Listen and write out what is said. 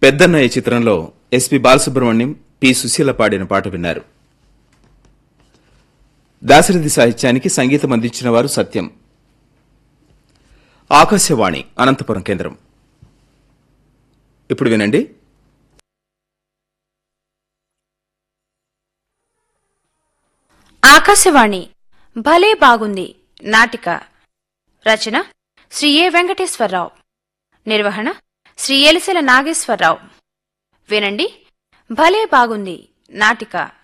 పెద్దన్నయ్య చిత్రంలో SP Balasubrahmanyam P Susheela పాడిన పాట విన్నారు దాశరథి సాహిత్యానికి సంగీతం అందించిన వారు సత్యం ఆకాశవాణి అనంతపురం కేంద్రం ఇప్పుడు వినండి ఆకాశవాణి భలే బాగుంది నాటిక రచన శ్రీ ఏ వెంకటేశ్వరరావు నిర్వహణ శ్రీ ఎలిసెల నాగేశ్వరరావు వినండి భలే బాగుంది నాటిక